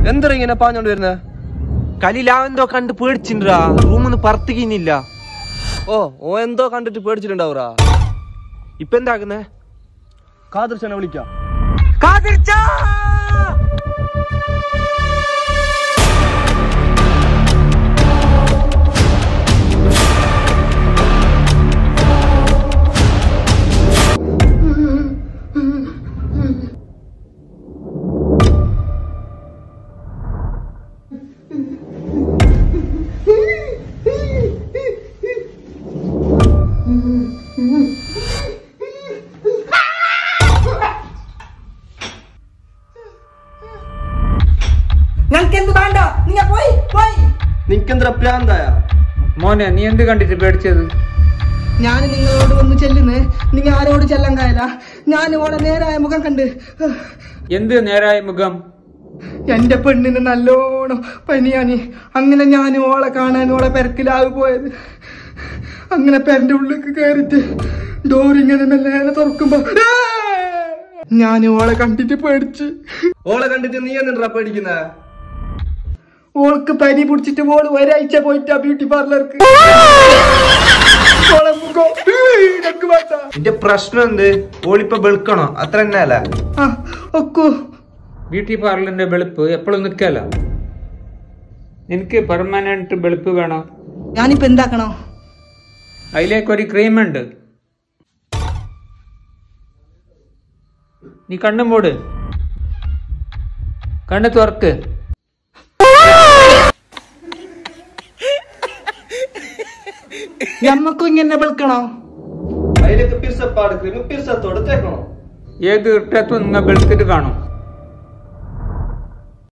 എന്താ ഇങ്ങനെ പാഞ്ഞോണ്ട് വരുന്നത് കലിലാവെന്തോ കണ്ട് പേടിച്ചിണ്ടാ റൂമിന്ന് പറത്തുകയില്ല ഓ ഓ എന്തോ കണ്ടിട്ട് പേടിച്ചിട്ടുണ്ടാവൂറാ ഇപ്പൊ എന്താക്കുന്നേ കാതിർച്ചനെ വിളിക്കാം ഞങ്ങൾക്ക് എന്ത് വേണ്ട നിങ്ങ പോയി പോയി നിനക്കെന്താ പ്രാന്തായ മോനെ നീ എന്ത് കണ്ടിട്ട് പേടിച്ചത് ഞാൻ നിങ്ങളോട് ഒന്ന് ചെല്ലുന്നേ നിങ്ങൾ ആരോട് ചെല്ലാൻ കായല ഞാൻ ഓളെ നേരായ മുഖം കണ്ട് എന്ത് നേരായ മുഖം എന്റെ പെണ്ണിന് നല്ലോണം പനിയാനി അങ്ങനെ ഞാൻ ഓളെ കാണാൻ ഓളെ പെരക്കിലാവ് പോയത് അങ്ങനെ പെരന്റെ ഉള്ളിലേക്ക് കയറിട്ട് ഡോർ ഇങ്ങനെ മെല്ലെ തുറക്കുമ്പോ "ആ!" ഞാൻ ഓളെ കണ്ടിട്ട് പേടിച്ച് ഓളെ കണ്ടിട്ട് നീ എന്താ പേടിക്കുന്ന ഓൾക്ക് പനി പിടിച്ചിട്ട് ഓള് ഒരാഴ്ച പോയിട്ട് ബ്യൂട്ടി പാർലർക്ക് ഓളെ മുഖം ഇതൊക്കെ വേണ്ട. നിന്റെ പ്രശ്നം എന്ത് ഓളിപ്പോ വെളുക്കണോ അത്ര തന്നെ അല്ല ആ ഒക്കു ബ്യൂട്ടി പാർലറിന്റെ വെളുപ്പ് എപ്പോഴും നിൽക്കല നിനക്ക് പെർമനന്റ് വെളുപ്പ് വേണോ ഞാനിപ്പോ എന്താക്കണോ അതിലേക്ക് ഒരു ക്രീം ഉണ്ട് നീ കണ്ണും മൂട് കണ്ണ് തുറക്ക് ഞമ്മക്കും ഇങ്ങനെ വിളിക്കണോ അതിലേക്ക് പിർസപ്പാട് ക്രീം പിർസത്തോടെ തേക്കണോ ഏത് ഇട്ടത്തും നിങ്ങൾ വെളുത്തിട്ട് കാണും